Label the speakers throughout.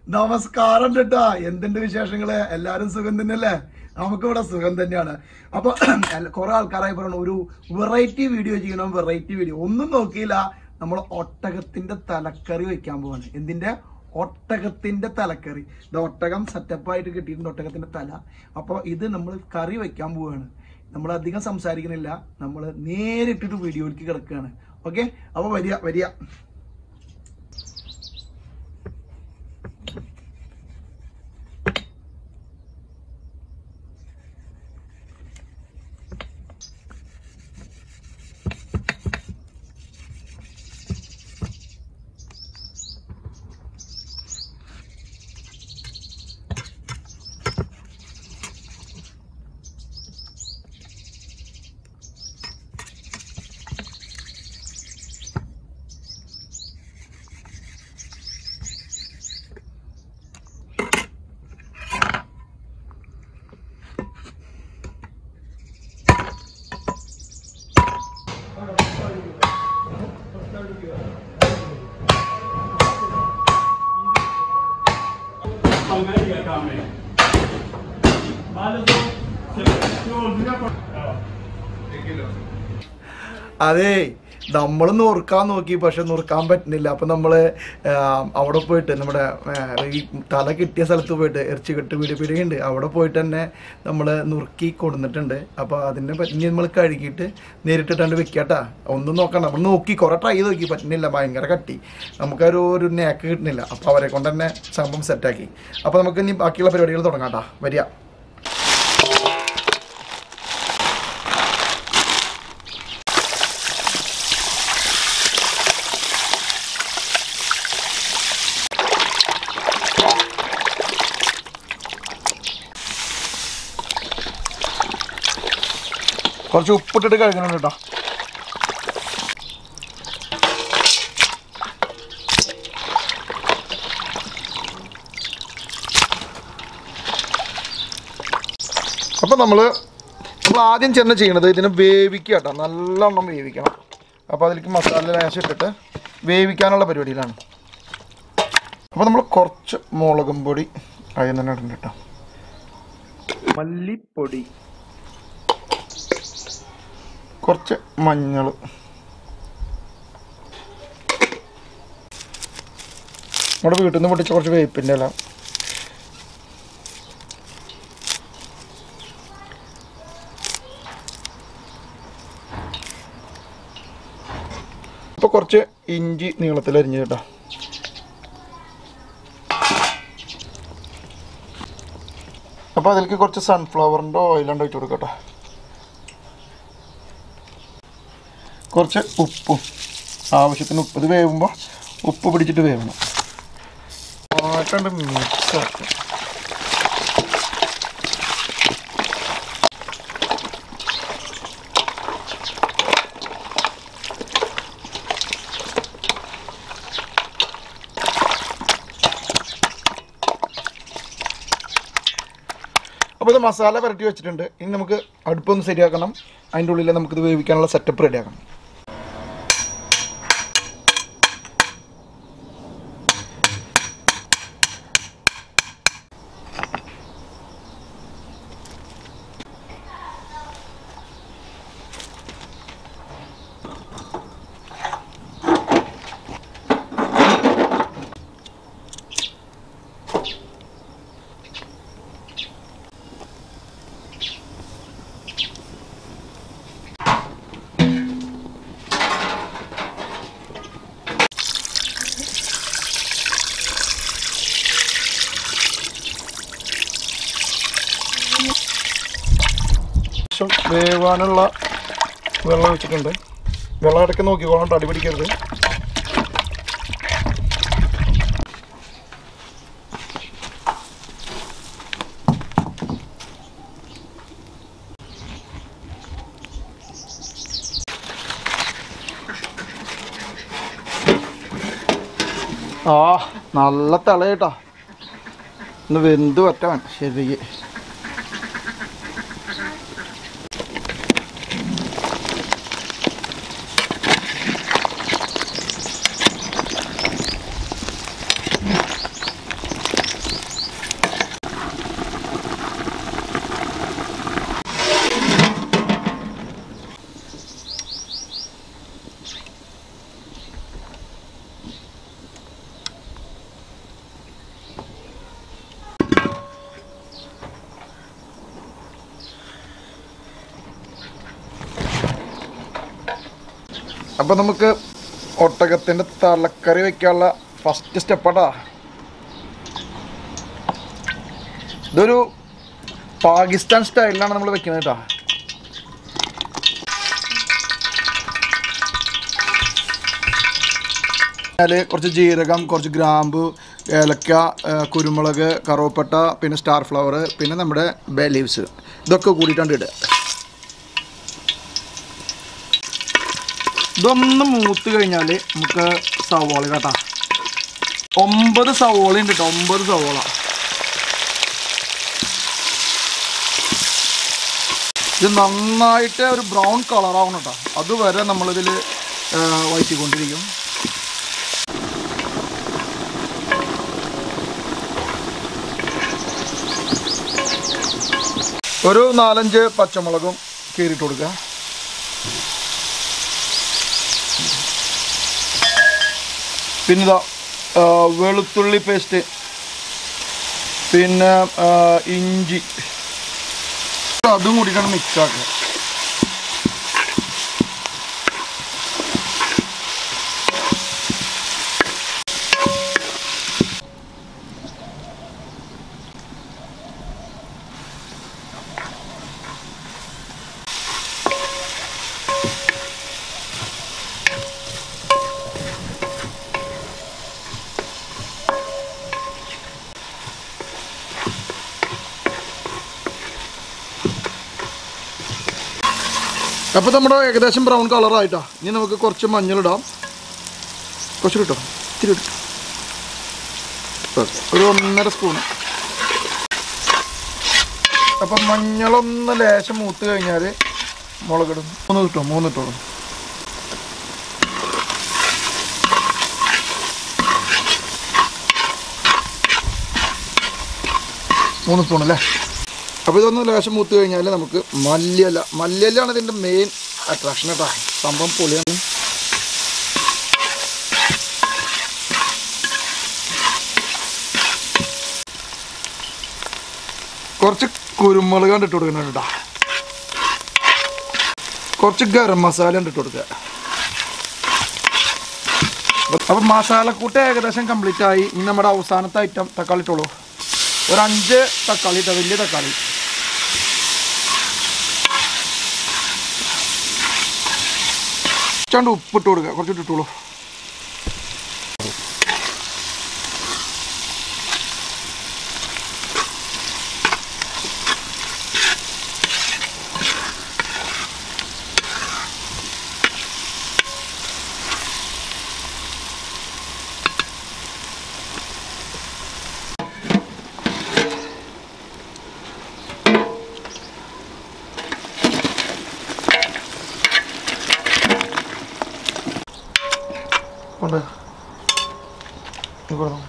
Speaker 1: നമസ്കാരം ചേട്ടാ എന്തുണ്ട് വിശേഷങ്ങള് എല്ലാരും സുഖം തന്നെയല്ലേ നമുക്ക് ഇവിടെ സുഖം തന്നെയാണ് അപ്പൊ കുറെ ആൾക്കാരായി പറയണു ഒരു വെറൈറ്റി വീഡിയോ ചെയ്യണം വെറൈറ്റി വീഡിയോ ഒന്നും നോക്കിയില്ല നമ്മൾ ഒട്ടകത്തിന്റെ തലക്കറി വെക്കാൻ പോവാണ് എന്തിന്റെ ഒട്ടകത്തിന്റെ തലക്കറി ഇത് ഒട്ടകം സെറ്റപ്പ് ആയിട്ട് കിട്ടിയിട്ടുണ്ട് ഒട്ടകത്തിന്റെ തല അപ്പൊ ഇത് നമ്മൾ കറി വെക്കാൻ പോവാണ് നമ്മൾ അധികം സംസാരിക്കുന്നില്ല നമ്മൾ നേരിട്ടിട്ട് വീഡിയോയിലേക്ക് കിടക്കുകയാണ് ഓക്കെ അപ്പൊ വരിക വരിക
Speaker 2: Almeria também. Vale,
Speaker 1: അതെ നമ്മൾ നുറുക്കാൻ നോക്കി പക്ഷെ നുറുക്കാൻ പറ്റുന്നില്ല അപ്പൊ നമ്മള് ആ, അവിടെ പോയിട്ട് നമ്മുടെ ആ, ഈ തല കിട്ടിയ സ്ഥലത്ത് പോയിട്ട് ഇറച്ചി കെട്ട് പീടി പീടിയുണ്ട് അവിടെ പോയിട്ട് തന്നെ നമ്മൾ നുറുക്കി കൊടുത്തിട്ടുണ്ട് അപ്പൊ അതിനെ പറ്റി നമ്മൾ കഴുകിയിട്ട് നേരിട്ടിട്ടാണ്ട് വെക്കാട്ടാ ഒന്നും നോക്കണ്ട നമ്മൾ നോക്കി കുറെ ട്രൈ ചെയ്ത് നോക്കി പറ്റുന്നില്ല ഭയങ്കര കട്ടി നമുക്കൊരു ഒരു നേക്ക് കിട്ടുന്നില്ല അപ്പൊ അവരെ കൊണ്ട് തന്നെ സംഭവം സെറ്റാക്കി അപ്പൊ നമുക്ക് ഇനി ബാക്കിയുള്ള പരിപാടികൾ തുടങ്ങാട്ടാ വരിക കുറച്ച് ഉപ്പിട്ടിട്ട് കഴുകണം കേട്ടോ അപ്പൊ നമ്മള് നമ്മൾ ആദ്യം ചെന്ന് ചെയ്യണത് ഇതിനെ വേവിക്കുക കേട്ടോ നല്ലോണം വേവിക്കണം അപ്പോൾ അതിലേക്ക് മസാല ലേശം ഇട്ടിട്ട് വേവിക്കാനുള്ള പരിപാടിയിലാണ് അപ്പോൾ നമ്മൾ കുറച്ച് മുളകും പൊടി അതിൽ തന്നെ ഇടണം കേട്ടോ മല്ലിപ്പൊടി കുറച്ച് മഞ്ഞൾ നമ്മുടെ വീട്ടിൽ നിന്ന് പൊട്ടിച്ച കുറച്ച് വേപ്പിൻ്റെ ഇല ഇപ്പോൾ കുറച്ച് ഇഞ്ചി നീളത്തിൽ അരിഞ്ഞ് കേട്ടോ അപ്പോൾ അതിലേക്ക് കുറച്ച് സൺഫ്ലവറിൻ്റെ ഓയിലുണ്ട് ഒഴിച്ച് കൊടുക്കട്ടെ കുറച്ച് ഉപ്പും ആവശ്യത്തിന് ഉപ്പ് ഇത് വേവുമ്പോൾ ഉപ്പ് പിടിച്ചിട്ട് വേവണം മാറ്റാണ്ട് മിക്സ് ആക്കും അപ്പോൾ ഇത് മസാല പുരട്ടി വെച്ചിട്ടുണ്ട് ഇനി നമുക്ക് അടുപ്പൊന്ന് ശരിയാക്കണം അതിൻ്റെ ഉള്ളിൽ നമുക്കിത് വേവിക്കാനുള്ള സെറ്റപ്പ് റെഡിയാക്കണം ശേഷം വേവാനുള്ള വെള്ളം വെച്ചിട്ടുണ്ട് വെള്ളം ഇടയ്ക്ക് നോക്കിക്കോളാം അടി പിടിക്കരുത് ആ നല്ല തളയേട്ടാ ഒന്ന് വെന്ത് പറ്റാൻ ശരി അപ്പോൾ നമുക്ക് ഒട്ടകത്തിൻ്റെ തലക്കറി വെക്കാനുള്ള ഫസ്റ്റ് സ്റ്റെപ്പാട്ടാ ഇതൊരു പാകിസ്ഥാൻ സ്റ്റൈലിലാണ് നമ്മൾ വെക്കുന്നത് കേട്ടോ അതിൽ കുറച്ച് ജീരകം കുറച്ച് ഗ്രാമ്പു ഏലക്ക ആ, കുരുമുളക് കറുവപ്പട്ട പിന്നെ സ്റ്റാർ ഫ്ലവർ പിന്നെ നമ്മുടെ ബേ ലീവ്സ് ഇതൊക്കെ കൂടിയിട്ടാണ് ഇടുക ഇതൊന്ന് മൂത്ത് കഴിഞ്ഞാൽ നമുക്ക് സവോള കേട്ടാ ഒമ്പത് സവോള ഉണ്ട് കേട്ടോ ഒമ്പത് സവോള ഇത് നന്നായിട്ട് ഒരു ബ്രൗൺ കളറാവണം കേട്ടോ അതുവരെ നമ്മളിതിൽ വഴറ്റിക്കൊണ്ടിരിക്കും ഒരു നാലഞ്ച് പച്ചമുളകും കീറിയിട്ട് കൊടുക്കുക പിന്നെ ഇതാ ആ, വെളുത്തുള്ളി പേസ്റ്റ് പിന്നെ ആ, ഇഞ്ചി അതും കൂടിയിട്ടാണ് മിക്സ് ആക്കുക അപ്പോൾ നമ്മുടെ ഏകദേശം ബ്രൗൺ കളറായിട്ടാ ഇനി നമുക്ക് കുറച്ച് മഞ്ഞളിടാം കുറച്ച് കിട്ടോ ഇത്തിരി ഇട്ടോ ഒരു ഒന്നര സ്പൂണ് അപ്പം മഞ്ഞളൊന്ന് ലേശം മൂത്ത് കഴിഞ്ഞാൽ മുളകിടും മൂന്ന് കിട്ടോ മൂന്ന് ഇട്ടോളും മൂന്ന് സ്പൂൺ അല്ലേ അപ്പോൾ ഇതൊന്ന് ലേശം മൂത്ത് കഴിഞ്ഞാൽ നമുക്ക് മല്ലിയല മല്ലിയലാണ് ഇതിൻ്റെ മെയിൻ അട്രാക്ഷൻ കേട്ടോ സംഭവം പൊളിയാണ് കുറച്ച് കുരുമുളക് കണ്ടിട്ട് കൊടുക്കുന്നുണ്ട് കേട്ടോ കുറച്ച് ഗരം മസാല കണ്ടിട്ട് കൊടുക്കുക അപ്പം മസാലക്കൂട്ട് ഏകദേശം കംപ്ലീറ്റ് ആയി ഇനി നമ്മുടെ അവസാനത്തെ ഐറ്റം തക്കാളി ഇട്ടോളൂ ഒരു അഞ്ച് തക്കാളി ഇട്ടോ വലിയ തക്കാളി കുറച്ചാണ്ട് ഉപ്പിട്ട് കൊടുക്കുക കുറച്ചിട്ട് ഇട്ടോളൂ കൊണ്ട് ഇവിടെ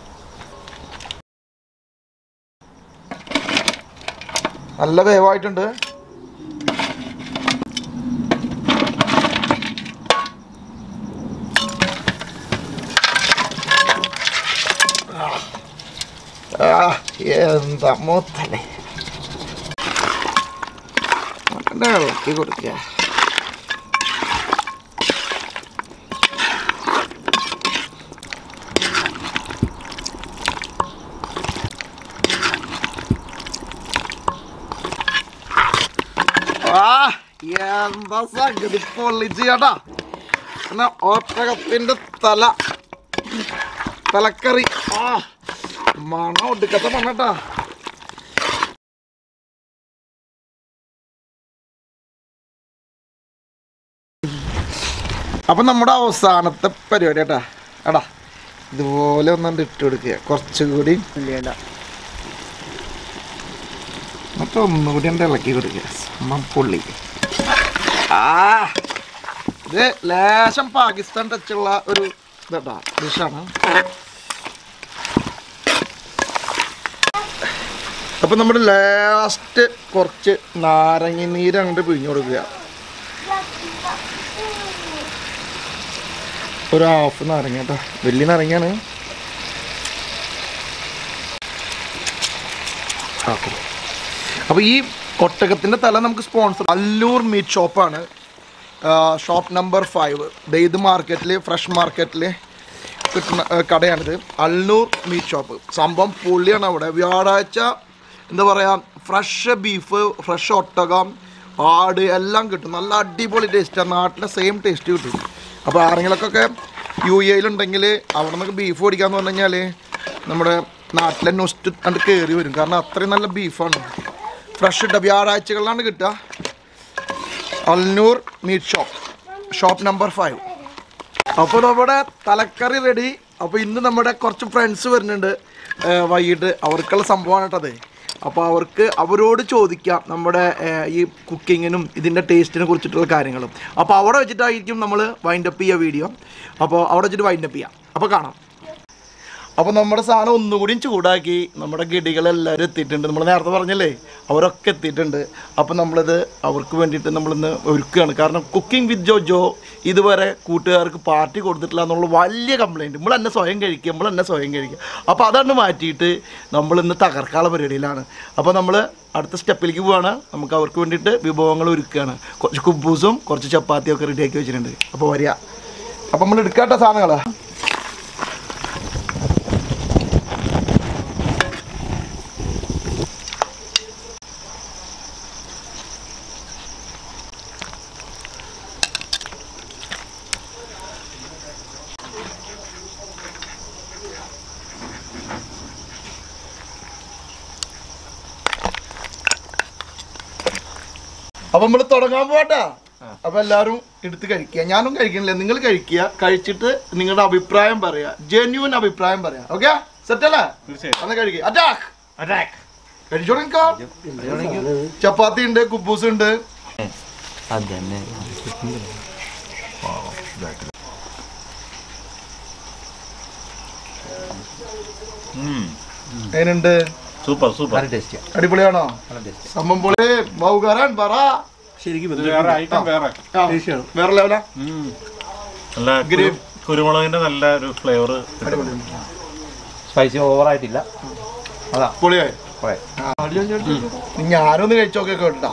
Speaker 1: നല്ല വേവായിട്ടുണ്ട് ആ, എന്താ മൂത്തല്ലേ മട്ടൻ്റെ ഇളക്കി കൊടുക്കുക ആ എന്താ സംഗതി പൊള്ളിച്ച് ചേട്ടാ എന്നാ ഓട്ടകത്തിന്റെ തല തലക്കറി ആ മണം ഒടുക്കത്തെ മണ്ണട്ടാ അപ്പൊ നമ്മുടെ അവസാനത്തെ പരിപാടി കേട്ടാ എടാ ഇതുപോലെ ഒന്നുണ്ട് ഇട്ട് കൊടുക്കുക കുറച്ചുകൂടി എന്നിട്ട് ഒന്നുകൂടി ഉണ്ട് ഇളക്കി കൊടുക്കുക സംഭവം പൊള്ളി ആ ഇത് ലേശം പാകിസ്ഥാൻ ടച്ചുള്ള ഒരു ഇതാ ഡിഷാണ് അപ്പം നമ്മൾ ലാസ്റ്റ് കുറച്ച് നാരങ്ങ നീര് അങ്ങോട്ട് പിഴിഞ്ഞു കൊടുക്കുക ഒരു ഹാഫ് നാരങ്ങ കേട്ടോ വലിയ നാരങ്ങയാണ് ഓക്കെ അപ്പോൾ ഈ ഒട്ടകത്തിൻ്റെ തല നമുക്ക് സ്പോൺസർ അല്ലൂർ മീറ്റ് ഷോപ്പാണ് ഷോപ്പ് നമ്പർ ഫൈവ് ഇത് മാർക്കറ്റിൽ ഫ്രഷ് മാർക്കറ്റിൽ കിട്ടുന്ന ആ, കടയാണിത് അൽനൂർ മീറ്റ് ഷോപ്പ് സംഭവം പൊള്ളിയാണ് അവിടെ വ്യാഴാഴ്ച എന്താ പറയുക ഫ്രഷ് ബീഫ് ഫ്രഷ് ഒട്ടകം ആട് എല്ലാം കിട്ടും നല്ല അടിപൊളി ടേസ്റ്റാണ് നാട്ടിലെ സെയിം ടേസ്റ്റ് കിട്ടും അപ്പോൾ ആരെങ്കിലൊക്കെ യു എയിലുണ്ടെങ്കിൽ അവിടെ നിന്നൊക്കെ ബീഫ് ഓടിക്കാന്ന് പറഞ്ഞു കഴിഞ്ഞാൽ നമ്മുടെ നാട്ടിലെ നൊസ്റ്റ് കണ്ട് കയറി വരും കാരണം അത്രയും നല്ല ബീഫാണ് ഫ്രഷ് ഇട്ട വ്യാഴാഴ്ചകളിലാണ് കിട്ടുക Al Noor meat shop shop number five അപ്പോൾ നമ്മുടെ തലക്കറി റെഡി അപ്പോൾ ഇന്ന് നമ്മുടെ കുറച്ച് ഫ്രണ്ട്സ് വരുന്നുണ്ട് ഏഹ് വൈകിട്ട് അവർക്കുള്ള സംഭവമാണ് കേട്ടത് അപ്പോൾ അവർക്ക് അവരോട് ചോദിക്കാം നമ്മുടെ ഏഹ് ഈ കുക്കിങ്ങിനും ഇതിൻ്റെ ടേസ്റ്റിനെ കുറിച്ചിട്ടുള്ള കാര്യങ്ങളും അപ്പോൾ അവിടെ വെച്ചിട്ടായിരിക്കും നമ്മൾ വൈൻഡപ്പ് ചെയ്യുക വീഡിയോ അപ്പോൾ അവിടെ വെച്ചിട്ട് വൈൻഡപ്പ് ചെയ്യാം അപ്പോൾ കാണാം അപ്പോൾ നമ്മുടെ സാധനം ഒന്നുകൂടിയും ചൂടാക്കി നമ്മുടെ ഗിടികളെല്ലാവരും എത്തിയിട്ടുണ്ട് നമ്മൾ നേരത്തെ പറഞ്ഞല്ലേ അവരൊക്കെ എത്തിയിട്ടുണ്ട് അപ്പോൾ നമ്മളിത് അവർക്ക് വേണ്ടിയിട്ട് നമ്മളിന്ന് ഒരുക്കുകയാണ് കാരണം കുക്കിംഗ് വിത്ത് ജോ ജോ ഇതുവരെ കൂട്ടുകാർക്ക് പാർട്ടി കൊടുത്തിട്ടില്ല എന്നുള്ള വലിയ കംപ്ലൈൻറ്റ് നമ്മൾ എന്നെ സ്വയം കഴിക്കുക നമ്മൾ എന്നെ സ്വയം കഴിക്കുക അപ്പോൾ അതാണ് മാറ്റിയിട്ട് നമ്മളിന്ന് തകർക്കാനുള്ള പരിപാടിയിലാണ് അപ്പോൾ നമ്മൾ അടുത്ത സ്റ്റെപ്പിലേക്ക് പോവാണ് നമുക്ക് അവർക്ക് വേണ്ടിയിട്ട് വിഭവങ്ങൾ ഒരുക്കുകയാണ് കുറച്ച് കുബൂസും കുറച്ച് ചപ്പാത്തിയും ഒക്കെ റെഡിയാക്കി വെച്ചിട്ടുണ്ട് അപ്പോൾ വരിക അപ്പോൾ നമ്മൾ എടുക്കാത്ത സാധനങ്ങളാണ് അപ്പൊ നമ്മള് തുടങ്ങാൻ പോട്ടാ അപ്പൊ എല്ലാരും എടുത്ത് കഴിക്കുക ഞാനും കഴിക്കണില്ല നിങ്ങൾ കഴിക്കുക കഴിച്ചിട്ട് നിങ്ങളുടെ അഭിപ്രായം പറയാ ജെന്യൂൻ അഭിപ്രായം പറയാ ഓക്കെ സെറ്റ് അല്ലേ
Speaker 2: തീർച്ചയായും
Speaker 1: അന്ന് കഴിക്കുക അറ്റാക്ക്
Speaker 2: അറ്റാക്ക്
Speaker 1: കഴിച്ചോളൂ നിൽക്കാം ചപ്പാത്തി ഉണ്ട് കുബൂസ് ഉണ്ട്
Speaker 3: അതന്നെ
Speaker 1: അതിനുണ്ട്
Speaker 2: സൂപ്പർ സൂപ്പർ
Speaker 3: നല്ല ടേസ്റ്റിയാ
Speaker 1: അടിപൊളിയാണോ
Speaker 3: നല്ല ടേസ്റ്റ്
Speaker 1: സംഭവം പൊളി ബൗകാരൻ പറ
Speaker 3: ശരിക്കും
Speaker 2: ഇത് വേറെ ഐറ്റം വേറെ
Speaker 1: ആ, വേറെ ലെവലാ
Speaker 2: നല്ല കുരു- കുരുമുളകിന്റെ നല്ല ഒരു ഫ്ലേവർ
Speaker 1: അടിപൊളി
Speaker 3: സ്പൈസി ഓവറായിട്ടില്ല അതാ
Speaker 1: പൊളിയായി
Speaker 3: പോയെ
Speaker 1: നീ ഞാനൊന്ന് കഴിച്ചോക്കെ കേട്ടാ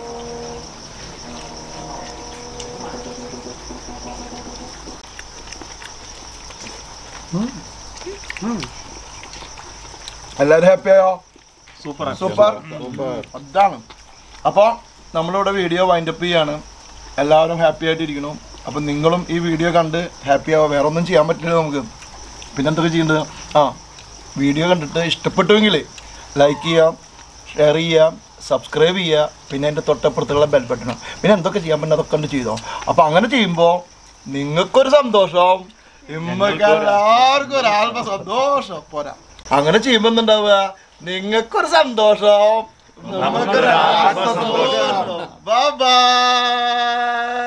Speaker 1: എല്ലാരും ഹാപ്പിയായോ
Speaker 2: സൂപ്പർ
Speaker 1: സൂപ്പർ അതാണ് അപ്പോൾ നമ്മളിവിടെ വീഡിയോ വൈൻഡപ്പ് ചെയ്യാണ് എല്ലാവരും ഹാപ്പി ആയിട്ടിരിക്കണം അപ്പം നിങ്ങളും ഈ വീഡിയോ കണ്ട് ഹാപ്പി ആവുക വേറെ ഒന്നും ചെയ്യാൻ പറ്റില്ല നമുക്ക് പിന്നെ എന്തൊക്കെ ചെയ്യേണ്ടത് ആ വീഡിയോ കണ്ടിട്ട് ഇഷ്ടപ്പെട്ടുവെങ്കിൽ ലൈക്ക് ചെയ്യാം ഷെയർ ചെയ്യാം സബ്സ്ക്രൈബ് ചെയ്യുക പിന്നെ എൻ്റെ തൊട്ടപ്പുറത്തുള്ള ബെൽ ബട്ടണം പിന്നെ എന്തൊക്കെ ചെയ്യാൻ പറ്റുന്ന അതൊക്കെ കണ്ട് ചെയ്തോ അപ്പോൾ അങ്ങനെ ചെയ്യുമ്പോൾ നിങ്ങൾക്കൊരു സന്തോഷം ഇമ്മക്ക് എല്ലാവർക്കും ഒരാളുടെ സന്തോഷം പോരാ അങ്ങനെ ചെയ്യുമ്പോൾ എന്തുണ്ടാവുക നിങ്ങൾക്കൊരു സന്തോഷം നമുക്കൊരു സന്തോഷം ബൈ